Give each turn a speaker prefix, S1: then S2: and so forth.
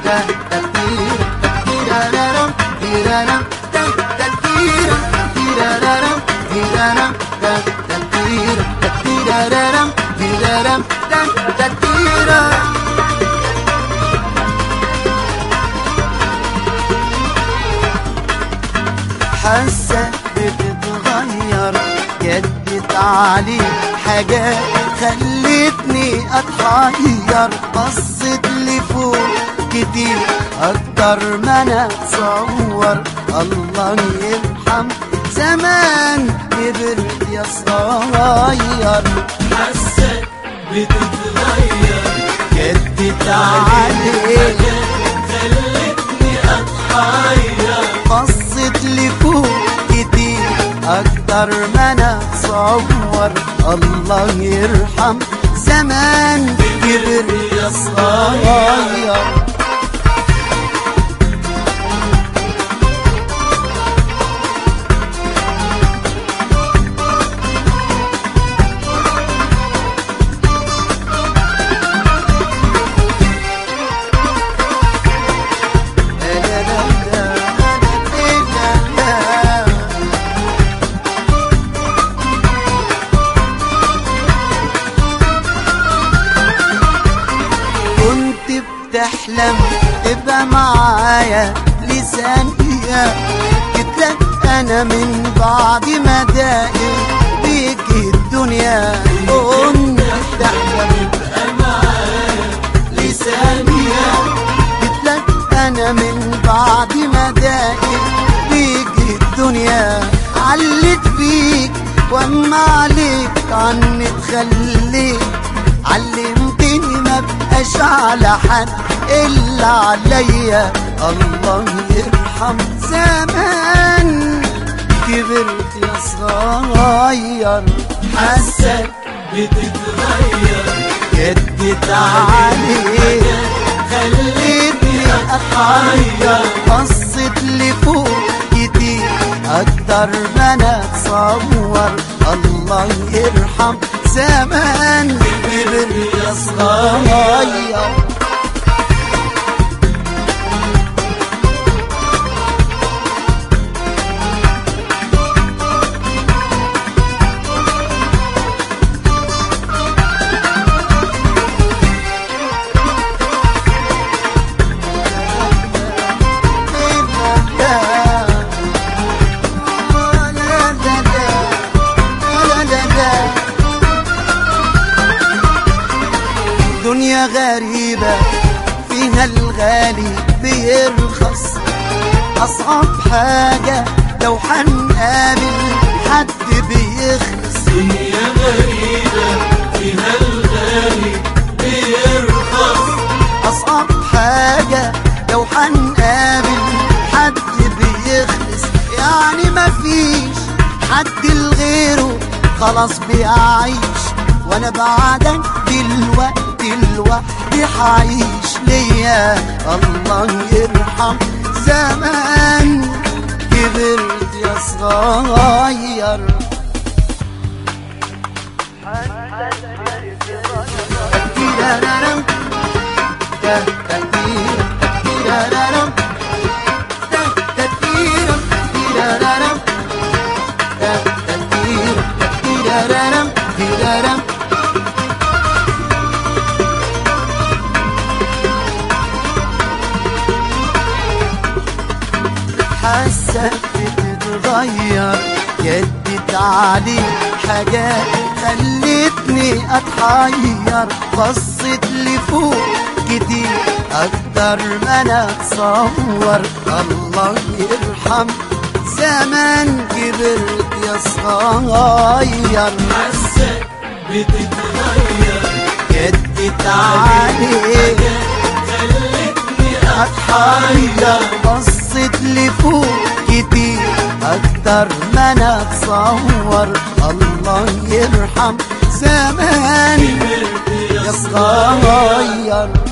S1: حاسة بتتغير جدت علي حاجات خلتني اتحير بصيت لفوق كتير اكتر ما انا اتصور الله يرحم زمان كبرت يا صغير
S2: حاسك بتتغير
S1: جدت علي
S2: خلتني اتحير
S1: بصيت لفوق كتير اكتر ما انا اتصور الله يرحم زمان كبر يا صغير كنت بتحلم تبقى معايا لثانية جيتلك انا من بعد ما داقي بيك الدنيا كنت بتحلم
S2: تبقى معايا
S1: لثانية جيتلك انا من بعد ما داقي بيك الدنيا علت بيك واما عليك عني تخليك علمتني ما بقاش على حد الا عليا الله يرحم زمان كبرت يا صغير
S2: حاسك بتتغير
S1: جدت عليك خلتني اتحير بصيت لفوق كتير اكتر ما انا اتصور الله يرحم زمان كبر يا صغير دنيا غريبة فيها الغالي بيرخص أصعب حاجة لو هنقابل حد بيخلص
S2: دنيا غريبة فيها الغالي بيرخص
S1: أصعب حاجة لو هنقابل حد بيخلص يعني مفيش حد لغيره خلاص بيعيش وانا بعدك دلوقتي لوحدي حعيش ليا الله يرحم زمان كبرت يا صغير تيرارارم، تا- تاتيرم، تيرارارم، تا- تاتيرم، تيرارارم، تا- تاتيرم، تيرارارم، تيرارم. حاسة بتتغير جدت علي حاجات خلتني اتحير بصيت لفوق كتير اكتر ما انا اتصور الله يرحم زمان كبرت يا صغير
S2: حاسك بتتغير
S1: جدت علي
S2: خلتني
S1: اتحير بصيت لفوق كتير اكتر ما انا اتصور الله يرحم زمان
S2: كبرت
S1: يا صغير